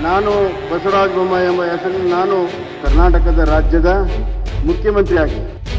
ನಾನು ಬಸವರಾಜ ಬೊಮ್ಮಾಯಿ ಎಂಬ ಹೆಸರಿನಲ್ಲಿ ನಾನು ಕರ್ನಾಟಕದ ರಾಜ್ಯದ ಮುಖ್ಯಮಂತ್ರಿಯಾಗಿ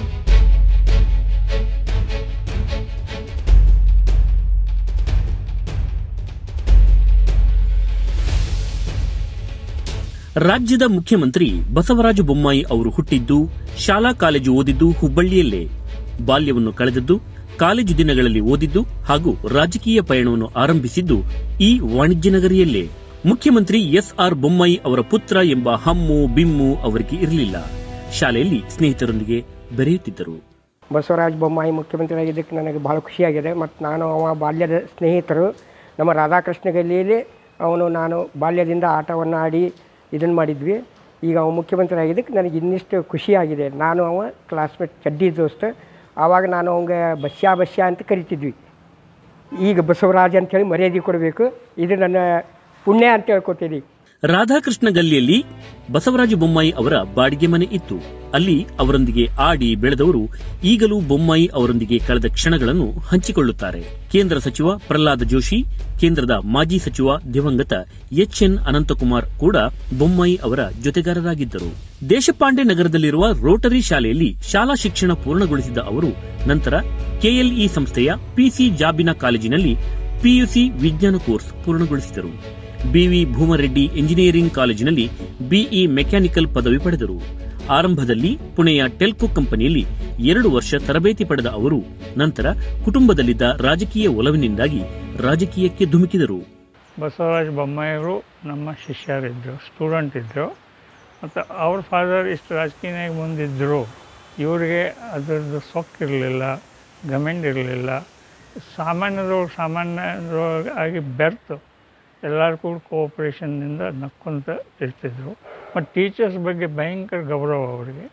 ರಾಜ್ಯದ ಮುಖ್ಯಮಂತ್ರಿ ಬಸವರಾಜ ಬೊಮ್ಮಾಯಿ ಅವರು ಹುಟ್ಟಿದ್ದು ಶಾಲಾ ಕಾಲೇಜು ಓದಿದ್ದು ಹುಬ್ಬಳ್ಳಿಯಲ್ಲೇ ಬಾಲ್ಯವನ್ನು ಕಳೆದದ್ದು ಕಾಲೇಜು ದಿನಗಳಲ್ಲಿ ಓದಿದ್ದು ಹಾಗೂ ರಾಜಕೀಯ ಪಯಣವನ್ನು ಆರಂಭಿಸಿದ್ದು ಈ ವಾಣಿಜ್ಯ ನಗರಿಯಲ್ಲೇ ಮುಖ್ಯಮಂತ್ರಿ ಎಸ್ಆರ್ ಬೊಮ್ಮಾಯಿ ಅವರ ಪುತ್ರ ಎಂಬ ಹಮ್ಮು ಬಿಮ್ಮು ಅವರಿಗೆ ಇರಲಿಲ್ಲ ಶಾಲೆಯಲ್ಲಿ ಸ್ನೇಹಿತರೊಂದಿಗೆ ಬೆರೆಯುತ್ತಿದ್ದರು ಬಸವರಾಜ ಬೊಮ್ಮಾಯಿ ಮುಖ್ಯಮಂತ್ರಿ ಆಗಿದ್ದಕ್ಕೆ ನನಗೆ ಭಾಳ ಖುಷಿಯಾಗಿದೆ ಮತ್ತು ನಾನು ಅವ ಬಾಲ್ಯದ ಸ್ನೇಹಿತರು ನಮ್ಮ ರಾಧಾಕೃಷ್ಣ ಗಲ್ಲಿಯಲ್ಲಿ ಅವನು ನಾನು ಬಾಲ್ಯದಿಂದ ಆಟವನ್ನು ಆಡಿ ಇದನ್ನು ಮಾಡಿದ್ವಿ ಈಗ ಅವ ಮುಖ್ಯಮಂತ್ರಿ ಆಗಿದ್ದಕ್ಕೆ ನನಗೆ ಇನ್ನಿಷ್ಟು ಖುಷಿಯಾಗಿದೆ ನಾನು ಅವ ಕ್ಲಾಸ್ಮೇಟ್ ಚಡ್ಡಿ ದೋಸ್ತ ಆವಾಗ ನಾನು ಅವಂಗೆ ಬಸ್ಯಾ ಬಸ್ಯಾ ಅಂತ ಕರಿತಿದ್ವಿ ಈಗ ಬಸವರಾಜ ಅಂತೇಳಿ ಮರ್ಯಾದೆ ಕೊಡಬೇಕು ಇದು ನನ್ನ ಪುಣ್ಯ ಅಂತ ಹೇಳ್ಕೊತೀನಿ ರಾಧಾಕೃಷ್ಣ ಗಲ್ಲಿಯಲ್ಲಿ ಬಸವರಾಜ ಬೊಮ್ಮಾಯಿ ಅವರ ಬಾಡಿಗೆ ಮನೆ ಇತ್ತು ಅಲ್ಲಿ ಅವರೊಂದಿಗೆ ಆಡಿ ಬೆಳೆದವರು ಈಗಲೂ ಬೊಮ್ಮಾಯಿ ಅವರೊಂದಿಗೆ ಕಳೆದ ಕ್ಷಣಗಳನ್ನು ಹಂಚಿಕೊಳ್ಳುತ್ತಾರೆ ಕೇಂದ್ರ ಸಚಿವ ಪ್ರಹ್ಲಾದ ಜೋಶಿ ಕೇಂದ್ರದ ಮಾಜಿ ಸಚಿವ ದಿವಂಗತ ಎಚ್ಎನ್ ಅನಂತಕುಮಾರ್ ಕೂಡ ಬೊಮ್ಮಾಯಿ ಅವರ ಜೊತೆಗಾರರಾಗಿದ್ದರು ದೇಶಪಾಂಡೆ ನಗರದಲ್ಲಿರುವ ರೋಟರಿ ಶಾಲೆಯಲ್ಲಿ ಶಾಲಾ ಶಿಕ್ಷಣ ಪೂರ್ಣಗೊಳಿಸಿದ ಅವರು ನಂತರ ಕೆಎಲ್ಇ ಸಂಸ್ಥೆಯ ಪಿಸಿ ಜಾಬಿನಾ ಕಾಲೇಜಿನಲ್ಲಿ ಪಿಯುಸಿ ವಿಜ್ಞಾನ ಕೋರ್ಸ್ ಪೂರ್ಣಗೊಳಿಸಿದರು ಬಿವಿ ಭೂಮರೆಡ್ಡಿ ಇಂಜಿನಿಯರಿಂಗ್ ಕಾಲೇಜಿನಲ್ಲಿ ಬಿಇ ಮೆಕ್ಯಾನಿಕಲ್ ಪದವಿ ಪಡೆದರು ಆರಂಭದಲ್ಲಿ ಪುಣೆಯ ಟೆಲ್ಕೋ ಕಂಪನಿಯಲ್ಲಿ ಎರಡು ವರ್ಷ ತರಬೇತಿ ಪಡೆದ ಅವರು ನಂತರ ಕುಟುಂಬದಲ್ಲಿದ್ದ ರಾಜಕೀಯ ಒಲವಿನಿಂದಾಗಿ ರಾಜಕೀಯಕ್ಕೆ ಧುಮುಕಿದರು ಬಸವರಾಜ ಬೊಮ್ಮಾಯಿಯವರು ನಮ್ಮ ಶಿಷ್ಯರಿದ್ದರು ಸ್ಟೂಡೆಂಟ್ ಇದ್ದರು ಮತ್ತು ಅವ್ರ ಫಾದರ್ ಇಷ್ಟು ರಾಜಕೀಯನಾಗ ಮುಂದಿದ್ದರು ಇವರಿಗೆ ಅದರದ್ದು ಸೊಕ್ಕಿರಲಿಲ್ಲ ಗಮೆಂಡ್ ಇರಲಿಲ್ಲ ಸಾಮಾನ್ಯದೊಳಗೆ ಸಾಮಾನ್ಯದೊಳಗೆ ಆಗಿ ಬೆರ್ತು ಎಲ್ಲರೂ ಕೂಡ ಕೋಆಪ್ರೇಷನ್ನಿಂದ ನಕ್ಕೊಂತ ಇರ್ತಿದ್ರು ಮತ್ತು ಟೀಚರ್ಸ್ ಬಗ್ಗೆ ಭಯಂಕರ ಗೌರವ ಅವರಿಗೆ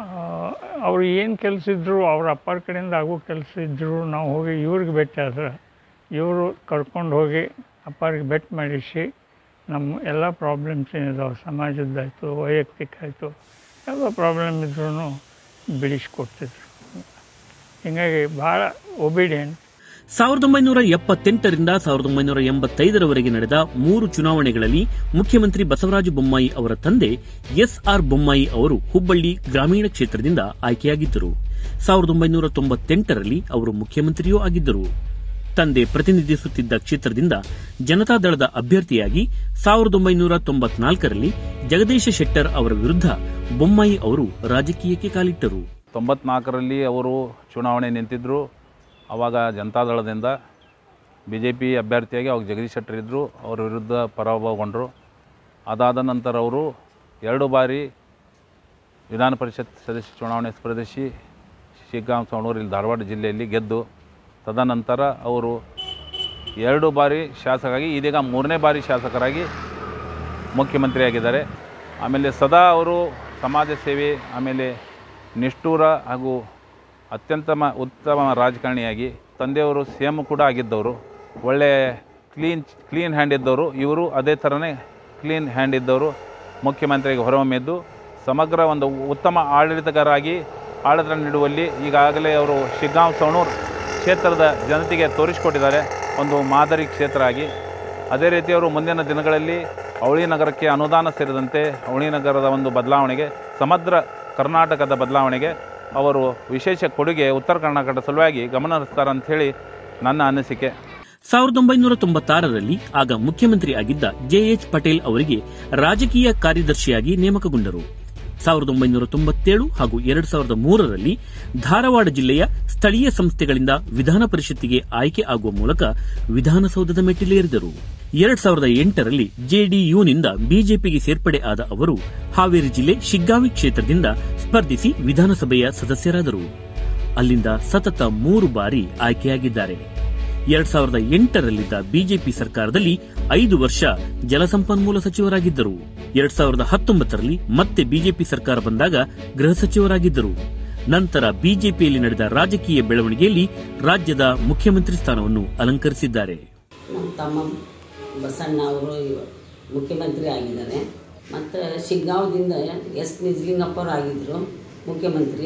ಅವ್ರು ಏನು ಕೆಲಸ ಇದ್ದರು ಅವ್ರ ಅಪ್ಪರ ಕಡೆಯಿಂದ ಆಗೋ ಕೆಲಸ ಇದ್ದರು ನಾವು ಹೋಗಿ ಇವ್ರಿಗೆ ಭೇಟಿ ಆದ್ರೆ ಇವರು ಕರ್ಕೊಂಡು ಹೋಗಿ ಅಪ್ಪರಿಗೆ ಬೆಟ್ ಮಾಡಿಸಿ ನಮ್ಮ ಎಲ್ಲ ಪ್ರಾಬ್ಲಮ್ಸ್ ಏನಿದಾವೆ ಸಮಾಜದ್ದಾಯಿತು ವೈಯಕ್ತಿಕ ಆಯಿತು ಎಲ್ಲ ಪ್ರಾಬ್ಲಮ್ ಇದ್ರೂ ಬಿಡಿಸ್ಕೊಡ್ತಿದ್ರು ಹೀಗಾಗಿ ಭಾಳ ಒಬಿಡಿಯಂಟ್ ಸಾವಿರದ ಒಂಬೈನೂರ ಎಪ್ಪತ್ತೆಂಟರಿಂದ ಸಾವಿರದ ಒಂಬೈನೂರ ಎಂಬತ್ತೈದರವರೆಗೆ ನಡೆದ ಮೂರು ಚುನಾವಣೆಗಳಲ್ಲಿ ಮುಖ್ಯಮಂತ್ರಿ ಬಸವರಾಜ ಬೊಮ್ಮಾಯಿ ಅವರ ತಂದೆ ಎಸ್ಆರ್ ಬೊಮ್ಮಾಯಿ ಅವರು ಹುಬ್ಬಳ್ಳಿ ಗ್ರಾಮೀಣ ಕ್ಷೇತ್ರದಿಂದ ಆಯ್ಕೆಯಾಗಿದ್ದರು ಸಾವಿರದ ಒಂಬೈನೂರ ತೊಂಬತ್ತೆಂಟರಲ್ಲಿ ಅವರು ಮುಖ್ಯಮಂತ್ರಿಯೂ ಆಗಿದ್ದರು ತಂದೆ ಪ್ರತಿನಿಧಿಸುತ್ತಿದ್ದ ಕ್ಷೇತ್ರದಿಂದ ಜನತಾದಳದ ಅಭ್ಯರ್ಥಿಯಾಗಿ ಸಾವಿರದ ಒಂಬೈನೂರ ತೊಂಬತ್ನಾಲ್ಕರಲ್ಲಿ ಜಗದೀಶ ಶೆಟ್ಟರ್ ಅವರ ವಿರುದ್ಧ ಬೊಮ್ಮಾಯಿ ಅವರು ರಾಜಕೀಯಕ್ಕೆ ಕಾಲಿಟ್ಟರು ತೊಂಬತ್ನಾಲ್ಕರಲ್ಲಿ ಅವರು ಚುನಾವಣೆ ನಿಂತಿದ್ದರು ಆವಾಗ ಜನತಾದಳದಿಂದ ಬಿ ಜೆ ಪಿ ಅಭ್ಯರ್ಥಿಯಾಗಿ ಅವಾಗ ಜಗದೀಶ್ ಶೆಟ್ಟರ್ ಇದ್ದರು ಅವ್ರ ವಿರುದ್ಧ ಪರಾಭವಗೊಂಡರು ಅದಾದ ನಂತರ ಅವರು ಎರಡು ಬಾರಿ ವಿಧಾನ ಪರಿಷತ್ ಸದಸ್ಯ ಚುನಾವಣೆ ಸ್ಪರ್ಧಿಸಿ ಶಿಗ್ಗಾಂವ್ ಸವಣೂರು ಇಲ್ಲಿ ಧಾರವಾಡ ಜಿಲ್ಲೆಯಲ್ಲಿ ಗೆದ್ದು ತದನಂತರ ಅವರು ಎರಡು ಬಾರಿ ಶಾಸಕರಾಗಿ ಇದೀಗ ಮೂರನೇ ಬಾರಿ ಶಾಸಕರಾಗಿ ಮುಖ್ಯಮಂತ್ರಿಯಾಗಿದ್ದಾರೆ ಆಮೇಲೆ ಸದಾ ಅವರು ಸಮಾಜ ಸೇವೆ ಆಮೇಲೆ ನಿಷ್ಠೂರ ಹಾಗೂ ಅತ್ಯಂತ ಮ ಉತ್ತಮ ರಾಜಕಾರಣಿಯಾಗಿ ತಂದೆಯವರು ಸಿ ಎಮ್ ಕೂಡ ಆಗಿದ್ದವರು ಒಳ್ಳೆಯ ಕ್ಲೀನ್ ಕ್ಲೀನ್ ಹ್ಯಾಂಡ್ ಇದ್ದವರು ಇವರು ಅದೇ ಥರನೇ ಕ್ಲೀನ್ ಹ್ಯಾಂಡ್ ಇದ್ದವರು ಮುಖ್ಯಮಂತ್ರಿಗೆ ಹೊರಹೊಮ್ಮಿದ್ದು ಸಮಗ್ರ ಒಂದು ಉತ್ತಮ ಆಡಳಿತಗಾರರಾಗಿ ಆಡಳಿತ ನೀಡುವಲ್ಲಿ ಈಗಾಗಲೇ ಅವರು ಶಿಗ್ಗಾಂವ್ ಸವಣೂರು ಕ್ಷೇತ್ರದ ಜನತೆಗೆ ತೋರಿಸಿಕೊಟ್ಟಿದ್ದಾರೆ ಒಂದು ಮಾದರಿ ಕ್ಷೇತ್ರ ಆಗಿ ಅದೇ ರೀತಿ ಅವರು ಮುಂದಿನ ದಿನಗಳಲ್ಲಿ ಅವಳಿ ನಗರಕ್ಕೆ ಅನುದಾನ ಸೇರಿದಂತೆ ಅವಳಿ ನಗರದ ಒಂದು ಬದಲಾವಣೆಗೆ ಸಮಗ್ರ ಕರ್ನಾಟಕದ ಬದಲಾವಣೆಗೆ ಅವರು ವಿಶೇಷ ಕೊಡುಗೆ ಉತ್ತರ ಕರ್ನಾಟಕದ ಸಲುವಾಗಿ ಗಮನ ಹರಿಸ್ತಾರೆ ಅಂಥೇಳಿ ನನ್ನ ಅನಿಸಿಕೆ ಸಾವಿರದ ಒಂಬೈನೂರ ತೊಂಬತ್ತಾರರಲ್ಲಿ ಆಗ ಮುಖ್ಯಮಂತ್ರಿ ಆಗಿದ್ದ ಜೆಎಚ್ ಪಟೇಲ್ ಅವರಿಗೆ ರಾಜಕೀಯ ಕಾರ್ಯದರ್ಶಿಯಾಗಿ ನೇಮಕಗೊಂಡರು ಸಾವಿರದ ಒಂಬೈನೂರ ತೊಂಬತ್ತೇಳು ಹಾಗೂ ಎರಡು ಸಾವಿರದ ಮೂರರಲ್ಲಿ ಧಾರವಾಡ ಜಿಲ್ಲೆಯ ಸ್ಥಳೀಯ ಸಂಸ್ಥೆಗಳಿಂದ ವಿಧಾನ ಪರಿಷತ್ತಿಗೆ ಆಯ್ಕೆ ಆಗುವ ಮೂಲಕ ವಿಧಾನಸೌಧದ ಮೆಟ್ಟಿಲೇರಿದರು ಎರಡ್ ಸಾವಿರದ ಎಂಟರಲ್ಲಿ ಜೆಡಿಯುನಿಂದ ಬಿಜೆಪಿಗೆ ಸೇರ್ಪಡೆ ಆದ ಅವರು ಹಾವೇರಿ ಜಿಲ್ಲೆ ಶಿಗ್ಗಾವಿ ಕ್ಷೇತ್ರದಿಂದ ಸ್ಪರ್ಧಿಸಿ ವಿಧಾನಸಭೆಯ ಸದಸ್ಯರಾದರು ಅಲ್ಲಿಂದ ಸತತ ಮೂರು ಬಾರಿ ಆಯ್ಕೆಯಾಗಿದ್ದಾರೆ ಎರಡ್ ಸಾವಿರದ ಎಂಟರಲ್ಲಿದ್ದ ಬಿಜೆಪಿ ಸರ್ಕಾರದಲ್ಲಿ ಐದು ವರ್ಷ ಜಲಸಂಪನ್ಮೂಲ ಸಚಿವರಾಗಿದ್ದರು ಎರಡ್ ಸಾವಿರದ ಹತ್ತೊಂಬತ್ತರಲ್ಲಿ ಮತ್ತೆ ಬಿಜೆಪಿ ಸರ್ಕಾರ ಬಂದಾಗ ಗೃಹ ಸಚಿವರಾಗಿದ್ದರು ನಂತರ ಬಿಜೆಪಿಯಲ್ಲಿ ನಡೆದ ರಾಜಕೀಯ ಬೆಳವಣಿಗೆಯಲ್ಲಿ ರಾಜ್ಯದ ಮುಖ್ಯಮಂತ್ರಿ ಸ್ಥಾನವನ್ನು ಅಲಂಕರಿಸಿದ್ದಾರೆ ನಮ್ಮ ತಮ್ಮ ಬಸಣ್ಣ ಅವರು ಮುಖ್ಯಮಂತ್ರಿ ಆಗಿದ್ದಾರೆ ಮತ್ತು ಶಿಗ್ಗಾಂವದಿಂದ ಎಸ್ ನಿಜಲಿಂಗಪ್ಪರು ಆಗಿದ್ದರು ಮುಖ್ಯಮಂತ್ರಿ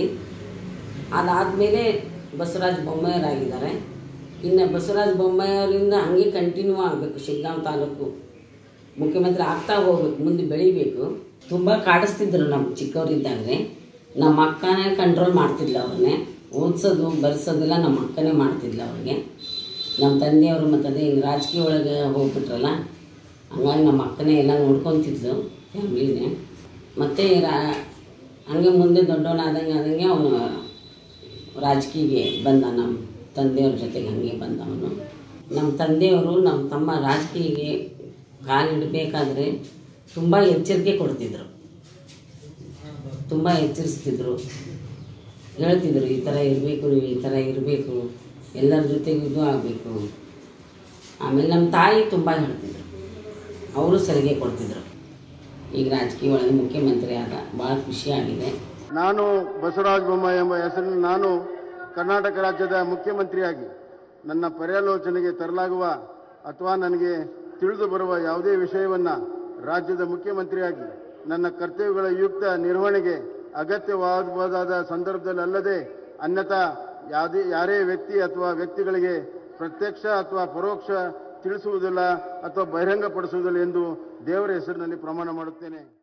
ಅದಾದಮೇಲೆ ಬಸವರಾಜ ಬೊಮ್ಮಾಯರಾಗಿದ್ದಾರೆ ಇನ್ನು ಬಸವರಾಜ ಬೊಮ್ಮಾಯಿಯವರಿಂದ ಹಂಗೆ ಕಂಟಿನ್ಯೂ ಆಗಬೇಕು ಶಿಗ್ಗಾಂವ್ ತಾಲೂಕು ಮುಖ್ಯಮಂತ್ರಿ ಆಗ್ತಾ ಹೋಗ್ಬೇಕು ಮುಂದೆ ಬೆಳಿಬೇಕು ತುಂಬ ಕಾಡಿಸ್ತಿದ್ರು ನಮ್ಮ ಚಿಕ್ಕವರಿದ್ದಾಗಲೇ ನಮ್ಮ ಅಕ್ಕನೇ ಕಂಟ್ರೋಲ್ ಮಾಡ್ತಿದ್ಲ ಅವ್ರನ್ನೇ ಓದಿಸೋದು ಬರೆಸೋದೆಲ್ಲ ನಮ್ಮ ಅಕ್ಕನೇ ಮಾಡ್ತಿದ್ಲ ಅವ್ರಿಗೆ ನಮ್ಮ ತಂದೆಯವರು ಮತ್ತು ಅದೇ ಹಿಂಗೆ ರಾಜಕೀಯ ಒಳಗೆ ಹೋಗ್ಬಿಟ್ರಲ್ಲ ಹಂಗಾಗಿ ನಮ್ಮ ಅಕ್ಕನೇ ಎಲ್ಲ ನೋಡ್ಕೊತಿದ್ಲು ಫ್ಯಾಮ್ಲಿನೇ ಮತ್ತು ರಾ ಹಂಗೆ ಮುಂದೆ ದೊಡ್ಡವನಾದಂಗೆ ಆದಂಗೆ ಅವನು ರಾಜಕೀಯಗೆ ಬಂದ ನಮ್ಮ ತಂದೆಯವ್ರ ಜೊತೆಗೆ ಹಂಗೆ ಬಂದ ಅವನು ನಮ್ಮ ತಂದೆಯವರು ನಮ್ಮ ತಮ್ಮ ರಾಜಕೀಯಗೆ ಕಾಲಿಡಬೇಕಾದ್ರೆ ತುಂಬ ಎಚ್ಚರಿಕೆ ಕೊಡ್ತಿದ್ರು ತುಂಬ ಎಚ್ಚರಿಸ್ತಿದ್ರು ಹೇಳ್ತಿದ್ರು ಈ ಥರ ಇರಬೇಕು ನೀವು ಈ ಥರ ಇರಬೇಕು ಎಲ್ಲರ ಜೊತೆಗೂ ಇದು ಆಗಬೇಕು ಆಮೇಲೆ ನಮ್ಮ ತಾಯಿ ತುಂಬ ಹೇಳ್ತಿದ್ರು ಅವರು ಸಲಿಗೆ ಕೊಡ್ತಿದ್ರು ಈಗ ರಾಜಕೀಯ ಒಳಗೆ ಮುಖ್ಯಮಂತ್ರಿ ಆದ ಭಾಳ ಖುಷಿಯಾಗಿದೆ ನಾನು ಬಸವರಾಜ ಬೊಮ್ಮಾಯಿ ಎಂಬ ಹೆಸರಿನ ನಾನು ಕರ್ನಾಟಕ ರಾಜ್ಯದ ಮುಖ್ಯಮಂತ್ರಿಯಾಗಿ ನನ್ನ ಪರ್ಯಾಲೋಚನೆಗೆ ತರಲಾಗುವ ಅಥವಾ ನನಗೆ ತಿಳಿದು ಬರುವ ಯಾವುದೇ ವಿಷಯವನ್ನು ರಾಜ್ಯದ ಮುಖ್ಯಮಂತ್ರಿಯಾಗಿ ನನ್ನ ಕರ್ತವ್ಯಗಳ ಯುಕ್ತ ನಿರ್ವಹಣೆಗೆ ಅಗತ್ಯವಾಗಬಹುದಾದ ಸಂದರ್ಭದಲ್ಲಿ ಅಲ್ಲದೆ ಅನ್ಯಥಾ ಯಾವುದೇ ಯಾರೇ ವ್ಯಕ್ತಿ ಅಥವಾ ವ್ಯಕ್ತಿಗಳಿಗೆ ಪ್ರತ್ಯಕ್ಷ ಅಥವಾ ಪರೋಕ್ಷ ತಿಳಿಸುವುದಿಲ್ಲ ಅಥವಾ ಬಹಿರಂಗಪಡಿಸುವುದಿಲ್ಲ ಎಂದು ದೇವರ ಹೆಸರಿನಲ್ಲಿ ಪ್ರಮಾಣ ಮಾಡುತ್ತೇನೆ